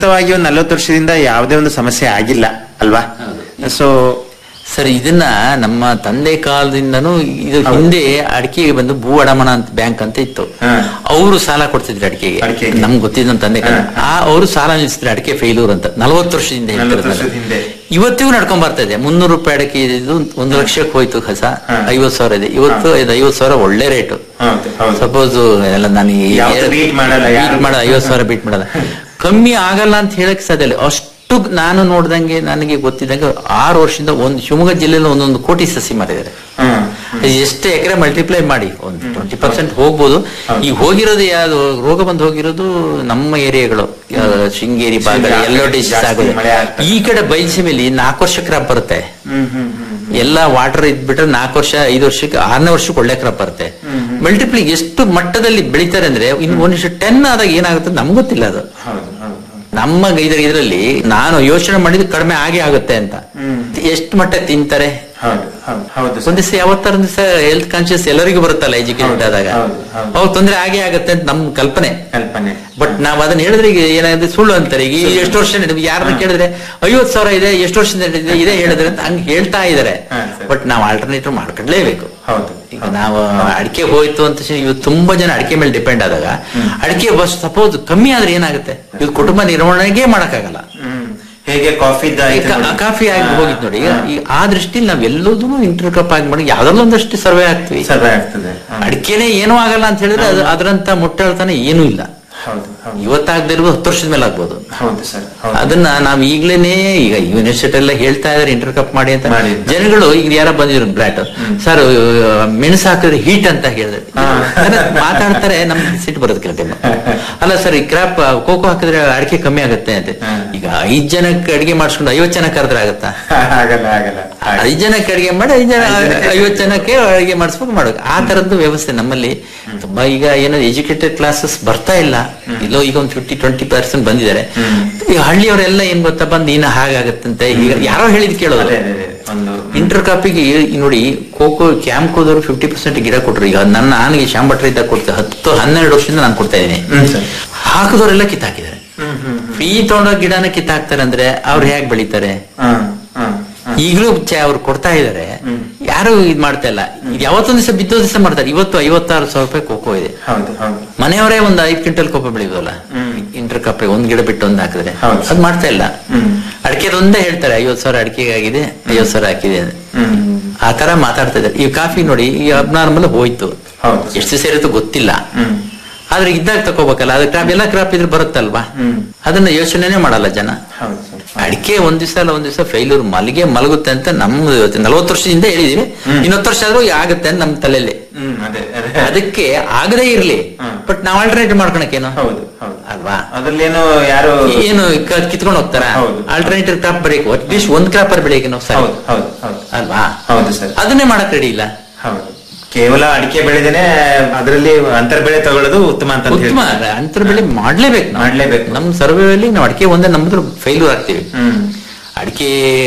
ವಾಸ್ತವವಾಗಿ ಒಂದು ನಲವತ್ತು ವರ್ಷದಿಂದ ಯಾವುದೇ ಒಂದು ಸಮಸ್ಯೆ ಆಗಿಲ್ಲ ಅಲ್ವಾ ಸೊ ಸರ್ ಇದನ್ನ ನಮ್ಮ ತಂದೆ ಕಾಲದಿಂದನೂ ಇದು ಹಿಂದೆ ಅಡಿಕೆಗೆ ಬಂದು ಭೂ ಅಡಮಾನ ಅಂತ ಬ್ಯಾಂಕ್ ಅಂತ ಇತ್ತು ಹಾ. ಅವರು ಸಾಲ ಕೊಡ್ತಿದ್ರು ಅಡಿಕೆಗೆ ಅಡಿಕೆಗೆ. ನಮ್ಗೆ ಗೊತ್ತಿದ್ದ ನಮ್ಮ ತಂದೆ ಕಾಲ ಹಾ. ಆ ಅವರು ಸಾಲ ನಿಲ್ಲಿಸಿದ್ರು ಅಡಿಕೆ ಫೇಲ್ಯೂರ್ ಅಂತ ನಲವತ್ತು ವರ್ಷದಿಂದ ನಲವತ್ತು ಹೇಳ್ತಿರೋದು ವರ್ಷದ ಹಿಂದೆ. ಇವತ್ತಿಗೂ ನಡ್ಕೊಂಡ್ ಬರ್ತಾ ಇದೆ ಮುನ್ನೂರು ರೂಪಾಯಿ ಅಡಿಕೆ ಇದ್ದು ಒಂದು ಲಕ್ಷಕ್ಕೆ ಹೋಯ್ತು ಕಸ ಹಾ. ಐವತ್ ಸಾವಿರ ಇದೆ ಇವತ್ತು ಇದು ಐವತ್ ಸಾವಿರ ಒಳ್ಳೆ ರೇಟು ಹೌದು ಹೌದು ಸಪೋಸ್ ಎಲ್ಲ ನಾನು ಯಾವ್ದು beat ಮಾಡಲ್ಲ, ಯಾರು- ಬೀಟ್ ಮಾಡಲ್ಲ ಐವತ್ ಸಾವಿರ ಬೀಟ್ ಮಾಡಲ್ಲ ಕಮ್ಮಿ ಆಗಲ್ಲ ಅಂತ ಹೇಳಕ್ ಸಾಧ್ಯ ಇಲ್ಲ ಅಷ್ಟು ನಾನು ನೋಡ್ದಂಗೆ ನನಗೆ ಗೊತ್ತಿದ್ದಂಗೆ ಆರು ವರ್ಷದಿಂದ ಒಂದು ಶಿವಮೊಗ್ಗ ಜಿಲ್ಲೆಯಲ್ಲಿ ಒಂದೊಂದು ಕೋಟಿ ಸಸಿ ಮಾಡಿದ್ದಾರೆ ಹ್ಮ್ ಎಷ್ಟು ಎಕರೆ ಮಲ್ಟಿಪ್ಲೈ ಮಾಡಿ ಒಂದು ಟ್ವೆಂಟಿ ಪರ್ಸೆಂಟ್ ಹೋಗ್ಬೋದು ಹೌದು. ಈಗ ಹೋಗಿರೋದು ಯಾವ್ದು ರೋಗ ಬಂದು ಹೋಗಿರೋದು ನಮ್ಮ ಏರಿಯಾಗಳು ಆ, ಶೃಂಗೇರಿ ಭಾಗ ಶೃಂಗೇರಿ, ಎಲ್ಲೋ ಜಾಸ್ತಿ ಡಿಸೀಸ್ ಆಗೋದು ಮಳೆ ಆಗ್ತದೆ. ಈ ಕಡೆ ಬೈಲ್ಸೀಮೆಯಲ್ಲಿ ನಾಲ್ಕು ವರ್ಷ ಕ್ರಾಪ್ ಬರುತ್ತೆ ಹ್ಮ್ ಹ್ಮ್ ಹ್ಮ್ ಎಲ್ಲ ವಾಟರ್ ಇದ್ಬಿಟ್ರೆ ನಾಲ್ಕು ವರ್ಷ ಐದು ವರ್ಷಕ್ಕೆ ಆರನೇ ವರ್ಷಕ್ಕೆ ಒಳ್ಳೆ ಕ್ರಾಪ್ ಬರುತ್ತೆ ಮಲ್ಟಿಪ್ಲಿ ಎಷ್ಟು ಮಟ್ಟದಲ್ಲಿ ಬೆಳಿತಾರೆ ಅಂದ್ರೆ ಇನ್ನು ಒಂದಿಷ್ಟು ಟೆನ್ ಆದಾಗ ಏನಾಗುತ್ತೆ ನಮ್ಗೆ ಗೊತ್ತಿಲ್ಲ ಅದು ಹೌದು ಹೌದು ಹೌದು ನಮ್ಮ ಇದ್ರ ಇದರಲ್ಲಿ ನಾನು ಯೋಚನೆ ಮಾಡಿದ್ದು ಕಡಿಮೆ ಆಗೇ ಆಗುತ್ತೆ ಅಂತ ಹ್ಮ್. ಎಷ್ಟು ಮಟ್ಟ ತಿಂತಾರೆ ಹೌದು ಹೌದು ಹೌದು ಸರ್. ಒಂದ್ ದಿವಸ ಯಾವತ್ತಾರ ಒಂದ್ ದಿವಸ ಹೆಲ್ತ್ ಕಾನ್ಶಿಯಸ್ ಎಲ್ಲರಿಗೂ ಬರುತ್ತಲ್ಲ ಎಜುಕೇಟೆಡ್ ಹೌದು, ಆದಾಗ ಹೌದು, ಹೌದು. ಅವಾಗ ತೊಂದರೆ ಆಗೇ ಆಗುತ್ತೆ ಅಂತ ನಮ್ ಕಲ್ಪನೆ ಕಲ್ಪನೆ ಬಟ್ ನಾವ್ ಅದನ್ನ ಹೇಳಿದ್ರೆ ಈಗ ಏನಾದ್ರೆ ಸುಳ್ಳು ಅಂತಾರೆ ಈಗ ಈ ಎಷ್ಟು ವರ್ಷ ನಡೆದಿದೆ ಯಾರನ್ನ ಕೇಳಿದ್ರೆ ಐವತ್ ಸಾವಿರ ಇದೆ ಎಷ್ಟು ವರ್ಷದಿಂದ ನಡೆದಿದೆ ಇದೇ ಹೇಳಿದ್ರೆ ಅಂತ ಹಂಗ್ ಹೇಳ್ತಾ ಇದಾರೆ ಹಾ, ಸರಿ. ಬಟ್ ನಾವು ಆಲ್ಟರ್ನೇಟಿವ್ ಮಾಡ್ಕೊಳ್ಳೇಬೇಕು ಹೌದು ಈಗ ನಾವು ಅಡಿಕೆ ಹೋಯ್ತು ಅಂತ ಹೇಳಿ ಇವತ್ತು ತುಂಬಾ ಜನ ಅಡಿಕೆ ಮೇಲೆ ಡಿಪೆಂಡ್ ಆದಾಗ ಅಡಿಕೆ ಬಸ್ ಸಪೋಸ್ ಕಮ್ಮಿ ಆದ್ರೆ ಏನಾಗುತ್ತೆ ಇದು ಕುಟುಂಬ ನಿರ್ವಹಣೆಗೆ ಮಾಡಕ್ಕಾಗಲ್ಲ ಹ್ಮ್ ಹೇಗೆ ಕಾಫಿ ಈ ಕಾ- ಕಾಫಿ ಆಗಿ ಹೋಗಿದ್ ನೋಡಿ ಈಗ ಈ ಆ ದೃಷ್ಟಿಲಿ ನಾವ್ ಎಲ್ಲದೂ ಇಂಟರ್ ಕಪ್ ಆಗಿ ಮಾಡಿ ಯಾವ್ದ್ರಲ್ಲೂ ಒಂದಷ್ಟು ಸರ್ವೆ ಆಗ್ತೀವಿ ಸರ್ವೆ ಆಗ್ತದೆ ಹಾ. ಅಡಿಕೆನೆ ಏನೂ ಆಗಲ್ಲ ಅಂತ ಹೇಳಿದ್ರೆ ಅದು ಅದರಂತ ಮುಟ್ಟಾಳ್ತಾನೆ ಏನೂ ಇಲ್ಲ ಹೌದು ಹೌದು ಇವತ್ತಾಗದೇ ಇರ್ಬೋದು ಹತ್ತು ವರ್ಷದ ಮೇಲೆ ಆಗ್ಬೋದು ಹೌದು ಸರ್ ಹೌದು ಅದನ್ನ ನಾವ್ ಈಗ್ಲೇನೆ ಈಗ ಯೂನಿವರ್ಸಿಟಿ ಎಲ್ಲ ಹೇಳ್ತಾ ಇದಾರೆ ಇಂಟರ್ ಕಪ್ ಮಾಡಿ ಅಂತ ಮಾಡಿ. ಜನಗಳು ಈಗ ಯಾರ ಬಂದಿದ್ರು ಬ್ಲಾಟ್ ಸರ್ ಮೆಣಸು ಹಾಕಿದ್ರೆ ಹೀಟ್ ಅಂತ ಹೇಳಿದ್ರೆ ಮಾತಾಡ್ತಾರೆ ನಮ್ಗೆ ಸಿಟ್ಟು ಬರೋದು ಕೆಲವು ಟೈಮ್ ಅಲ್ಲ ಸರ್ ಈ ಕ್ರಾಪ್ ಕೋಕೋ ಹಾಕಿದ್ರೆ ಅಡಿಕೆ ಕಮ್ಮಿ ಆಗುತ್ತೆ ಅಂತ ಹ್ಮ್. ಈಗ ಐದ್ ಜನಕ್ಕೆ ಅಡಿಗೆ ಮಾಡಿಸ್ಕೊಂಡು ಐವತ್ ಜನ ಕರೆದ್ರೆ ಆಗತ್ತಾ ಆಗಲ್ಲ ಆಗಲ್ಲ ಹಾಗೆ. ಐದ್ ಜನಕ್ಕೆ ಅಡಿಗೆ ಮಾಡಿ ಐದ್ ಜನ ಐವತ್ ಜನಕ್ಕೆ ಅಡಿಗೆ ಮಾಡಿಸ್ಬೇಕು ಮಾಡೋದು ಆ ತರದ್ದು ವ್ಯವಸ್ಥೆ ನಮ್ಮಲ್ಲಿ ತುಂಬಾ ಈಗ ಏನೋ ಎಜುಕೇಟೆಡ್ ಕ್ಲಾಸಸ್ ಬರ್ತಾ ಇಲ್ಲ ಇಲ್ಲೋ ಈಗ ಒಂದು ಫಿಫ್ಟಿ ಟ್ವೆಂಟಿ ಪರ್ಸೆಂಟ್ ಬಂದಿದ್ದಾರೆ ಈಗ ಹಳ್ಳಿಯವರೆಲ್ಲ ಏನ್ ಗೊತ್ತಾ ಬಂದು ಇನ್ನ ಹಾಗಾಗತ್ತಂತೆ ಈಗ ಯಾರೋ ಹೇಳಿದ್ ಕೇಳೋದು ಅದೇ ಅದೇ ಅದೇ. ಒಂದು ಇಂಟರ್ ಕಾಪಿಗೆ ನೋಡಿ ಕೋಕೋ ಕ್ಯಾಂಪ್ಕೋದವರು ಫಿಫ್ಟಿ ಪರ್ಸೆಂಟ್ ಗಿಡ ಕೊಟ್ರು ಈಗ ನನ್ನ ಆನೆಗೆ ಶಾಂಬಟ್ರ ಇದ್ದಾಗ ಕೊಡ್ತಾ ಹತ್ತು ಹನ್ನೆರಡು ವರ್ಷದಿಂದ ನಾನು ಕೊಡ್ತಾ ಇದ್ದೀನಿ ಹ್ಮ್ ಸರ್ ಹಾಕಿದವರೆಲ್ಲ ಕಿತ್ತಾಕಿದ್ದಾರೆ ಹ್ಮ್ ಹ್ಮ್ ಫ್ರೀ ತಗೊಂಡೋಗ್ ಗಿಡನ ಕಿತ್ತಾಕ್ತಾರೆ ಅಂದ್ರೆ ಅವ್ರು ಹೇಗ್ ಬೆಳಿತಾರೆ ಹಾ ಹಾ ಹಾ. ಈಗಲೂ ಅವ್ರು ಕೊಡ್ತಾ ಇದಾರೆ ಯಾರು ಇದ್ ಮಾಡ್ತಾ ಇಲ್ಲ ಇದು ಯಾವತ್ತೊಂದ್ ದಿವಸ ಬಿದ್ದೋ ದಿವಸ ಮಾಡ್ತಾರೆ ಇವತ್ತು ಐವತ್ತಾರು ಸಾವಿರ ರೂಪಾಯಿ ಕೋಕೋ ಇದೆ ಹೌದು ಹೌದು ಮನೆಯವರೇ ಒಂದ್ ಐದ್ ಕ್ವಿಂಟಲ್ ಕೋಪ ಬೆಳಿಬೋದಲ್ಲ ಇಂಟರ್ ಕಪ್ಪೆ ಒಂದ್ ಗಿಡ ಬಿಟ್ಟು ಒಂದ್ ಹಾಕಿದ್ರೆ ಹೌದು. ಅದ್ ಮಾಡ್ತಾ ಇಲ್ಲ ಹ್ಮ್. ಅಡಿಕೆ ಒಂದೇ ಹೇಳ್ತಾರೆ ಐವತ್ ಸಾವಿರ ಅಡಿಕೆಗೆ ಆಗಿದೆ ಐವತ್ ಸಾವಿರ ಹಾಕಿದೆ ಅಂತ. ಹ್ಮ್ ಆ ತರ ಮಾತಾಡ್ತಾ ಇದ್ದಾರೆ ಈ ಕಾಫಿ ನೋಡಿ ಈ ಅಬ್ನಾರ್ಮಲ್ ಹೋಯ್ತು ಹೌದು ಎಷ್ಟು ದಿವಸ ಇರುತ್ತೋ ಗೊತ್ತಿಲ್ಲ ಹ್ಮ್ ಆದ್ರೆ ಇದ್ದಾಗ ತಗೋಬೇಕಲ್ಲ ಅದು ಕ್ರಾಪ್ ಎಲ್ಲ ಕ್ರಾಪ್ ಇದ್ರೆ ಬರುತ್ತಲ್ವಾ ಹ್ಮ್. ಅದನ್ನ ಯೋಚನೆನೇ ಮಾಡಲ್ಲ ಜನ ಹೌದು ಸರ್ ಅಡಿಕೆ ಒಂದ್ ದಿವಸ ಅಲ್ಲ ಒಂದ್ ದಿವಸ ಫೈಲೂರ್ ಮಲ್ಲಿಗೆ ಮಲಗುತ್ತೆ ಅಂತ ನಮ್ದು ನಲವತ್ತು ವರ್ಷದಿಂದ ಹೇಳಿದೀವಿ ಇನ್ನೊತ್ತು ವರ್ಷ ಆದ್ರೂ ಆಗುತ್ತೆ ಅಂತ ನಮ್ ತಲೆಯಲ್ಲಿ ಹ್ಮ್ ಅದೇ ಅದೇ ಅದಕ್ಕೆ ಆಗದೇ ಇರ್ಲಿ ಹ್ಮ್. ಬಟ್ ನಾವ್ ಆಲ್ಟರ್ನೇಟ್ ಮಾಡ್ಕೊಳಕೇನು ಹೌದು ಹೌದು ಅಲ್ವಾ ಅದ್ರಲ್ಲೇನು ಯಾರು ಏನು ಕ- ಕಿತ್ಕೊಂಡು ಹೋಗ್ತಾರ ಹೌದು. ಆಲ್ಟರ್ನೇಟಿವ್ ಕ್ರಾಪ್ ಬೆಳೆಯಕ್ಕೆ ಅಟ್ಲೀಸ್ಟ್ ಒಂದ್ ಕ್ರಾಪರ್ ಬೆಳೆಯಕ್ಕೆ ನಾವು ಸರಿ ಹೌದು ಹೌದು ಹೌದು ಅಲ್ವಾ ಹೌದು ಸರ್ ಅದನ್ನೇ ಮಾಡಕ್ ರೆಡಿ ಇಲ್ಲ ಹೌದು ಕೇವಲ ಅಡಿಕೆ ಬೆಳೆದೇನೆ ಅದರಲ್ಲಿ ಅಂತರ ಬೆಳೆ ತಗೊಳ್ಳೋದು ಉತ್ತಮ ಅಂತ ಉತ್ತಮ ಅಂತರ ಬೆಳೆ ಮಾಡ್ಲೇಬೇಕು ನಾವು. ಮಾಡ್ಲೇಬೇಕು. ನಮ್ ಸರ್ವೇಯಲ್ಲಿ ನಾವು ಅಡಿಕೆ ಒಂದೇ ನಮ್ದ್ರ ಫೇಲ್ಯೂರ್ ಆಗ್ತೀವಿ ಹ್ಮ್ ಅಡಿಕೆ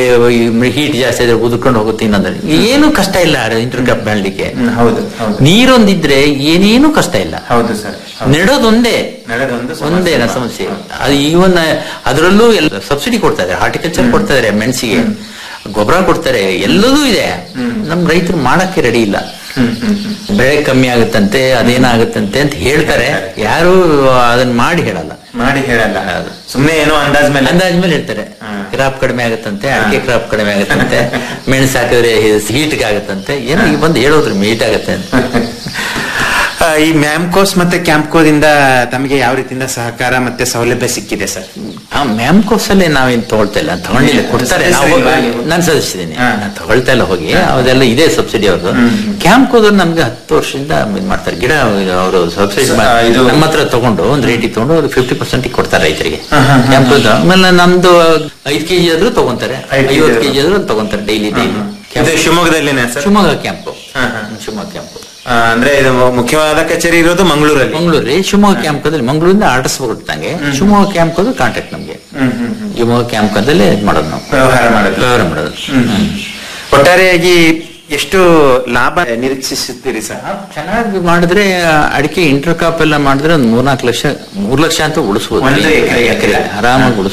ಹೀಟ್ ಜಾಸ್ತಿ ಆದ್ರೆ ಉದುರ್ಕೊಂಡು ಹೋಗುತ್ತೆ ಇನ್ನೊಂದ್ರೆ ಏನು ಕಷ್ಟ ಇಲ್ಲ ಇಂಟರ್ ಕ್ರಾಪ್ ಬೆಳಲಿಕ್ಕೆ ಹ್ಮ್, ಹೌದು ಹೌದು ನೀರೊಂದಿದ್ರೆ ಏನೇನು ಕಷ್ಟ ಇಲ್ಲ ಹೌದು ಸರ್ ನೆಡೋದೊಂದೇ ನಡೆದೊಂದು ಒಂದೇ ನ ಸಮಸ್ಯೆ ಅದು ಈವನ್ ಅದರಲ್ಲೂ ಎಲ್ಲ ಸಬ್ಸಿಡಿ ಕೊಡ್ತಾ ಇದಾರೆ ಹಾರ್ಟಿಕಲ್ಚರ್ ಕೊಡ್ತಾ ಇದಾರೆ ಮೆಣಸಿಗೆ ಗೊಬ್ಬರ ಕೊಡ್ತಾರೆ ಎಲ್ಲದೂ ಇದೆ ನಮ್ ರೈತರು ಮಾಡಕ್ಕೆ ರೆಡಿ ಇಲ್ಲ ಹ್ಮ್ ಹ್ಮ್ ಹ್ಮ್ ಬೆಳೆ ಕಮ್ಮಿ ಆಗುತ್ತಂತೆ ಅದೇನಾಗುತ್ತಂತೆ ಅಂತ ಹೇಳ್ತಾರೆ ಯಾರು ಅದನ್ನ ಮಾಡಿ ಹೇಳಲ್ಲ ಮಾಡಿ ಹೇಳಲ್ಲ ಸುಮ್ನೆ ಏನೋ ಅಂದಾಜ್ ಮೇಲೆ ಅಂದಾಜ್ ಮೇಲೆ ಹೇಳ್ತಾರೆ ಹ್ಮ್. ಕ್ರಾಪ್ ಕಡಿಮೆ ಆಗುತ್ತಂತೆ ಅಡಿಕೆ ಕ್ರಾಪ್ ಕಡಿಮೆ ಆಗುತ್ತಂತೆ ಮೆಣಸು ಹಾಕಿದ್ರೆ ಹೀಟ್ ಆಗುತ್ತಂತೆ ಏನೋ ಈಗ ಬಂದು ಹೇಳೋದ್ರು ಮೀಟ್ ಆಗುತ್ತೆ ಅಂತ ಆ, ಈ ಮ್ಯಾಮ್ಕೋಸ್ ಮತ್ತೆ ಕ್ಯಾಂಪ್ಕೋದಿಂದ ತಮಗೆ ಯಾವ ರೀತಿಯಿಂದ ಸಹಕಾರ ಮತ್ತೆ ಸೌಲಭ್ಯ ಸಿಕ್ಕಿದೆ ಸರ್ ಆ ಮ್ಯಾಮ್ಕೋಸ್ ಅಲ್ಲಿ ನಾವೇನ್ ತಗೊಳ್ತಾ ಇಲ್ಲ ತಗೊಂಡಿಲ್ಲ ಕೊಡ್ತಾರೆ ನಾವು ಸರಿ, ಹೋಗಿ- ಸರಿ. ನಾನು ಸದಸ್ಯದ್ದೀನಿ ಹಾ. ನಾನು ತಗೊಳ್ತಾ ಇಲ್ಲ ಹೋಗಿ ಅದೆಲ್ಲ ಇದೆ ಸಬ್ಸಿಡಿ ಅವ್ರದ್ದು ಕ್ಯಾಂಪ್ ಹೋದ್ರೆ ನಮ್ಗೆ ಹತ್ತು ವರ್ಷದಿಂದ ಇದ್ ಮಾಡ್ತಾರೆ ಗಿಡ ಅವರು ಸಬ್ಸಿಡಿ ಸ- ಇದು- ನಮ್ಮ ಹತ್ರ ತಗೊಂಡು ಒಂದ್ ರೇಟಿಗೆ ತಗೊಂಡು ಅದು ಫಿಫ್ಟಿ ಪರ್ಸೆಂಟ್ ಕೊಡ್ತಾರೆ ರೈತರಿಗೆ ಹಾ, ಹಾ, ಹಾ, ಕ್ಯಾಂಪ್ ಆಮೇಲೆ ನಮ್ದು ಐದ್ ಕೆಜಿ ಆದ್ರೂ ತಗೊಂತಾರೆ ಐದ್ kg ಐವತ್ತು ಕೆಜಿ ಆದ್ರೂ ತಗೊಂತಾರೆ ಡೈಲಿ ಡೈಲಿ ಇದು ಶಿವಮೊಗ್ಗದಲ್ಲಿನೇ ಸರ್ ಶಿವಮೊಗ್ಗ ಕ್ಯಾಂಪು ಹಾ, ಹಾ. ಶಿವಮೊಗ್ಗ ಕ್ಯಾಂಪು ಆ, ಅಂದ್ರೆ ಇದು ಮುಖ್ಯವಾದ ಕಚೇರಿ ಇರೋದು ಮಂಗಳೂರಲ್ಲಿ ಮಂಗಳೂರಲ್ಲಿ ಶಿವಮೊಗ್ಗ ಕ್ಯಾಂಪ್ ಅಲ್ಲಿ ಮಂಗಳೂರಿಂದ ಆರ್ಡರ್ಸ್ ಬರುತ್ತಂಗೆ ಶಿವಮೊಗ್ಗ ಕ್ಯಾಂಪ್ ಅದು ಕಾಂಟ್ಯಾಕ್ಟ್ ನಮ್ಗೆ ಹ್ಮ್ ಹ್ಮ್ ಹ್ಮ್. ಶಿವಮೊಗ್ಗ ಕ್ಯಾಂಪ್ ಅಲ್ಲೇ ಇದ್ ಮಾಡೋದು ನಾವು ವ್ಯವಹಾರ ಮಾಡೋದು ವ್ಯವಹಾರ ಮಾಡೋದು ಒಟ್ಟಾರೆಯಾಗಿ ಎಷ್ಟು ಲಾಭ ನಿರೀಕ್ಷಿಸುತ್ತೀರಿ ಸರ್ ಚೆನ್ನಾಗಿ ಮಾಡಿದ್ರೆ ಆ, ಅಡಿಕೆ ಇಂಟರ್ ಕಾಪ್ ಎಲ್ಲ ಮಾಡಿದ್ರೆ ಒಂದು ಮೂರ್ನಾಲ್ಕು ಲಕ್ಷ ಮೂರ್ ಲಕ್ಷ ಅಂತ ಉಳಿಸಬಹುದು ಒಂದು ಎಕರೆಗೆ. ಆರಾಮಾಗಿ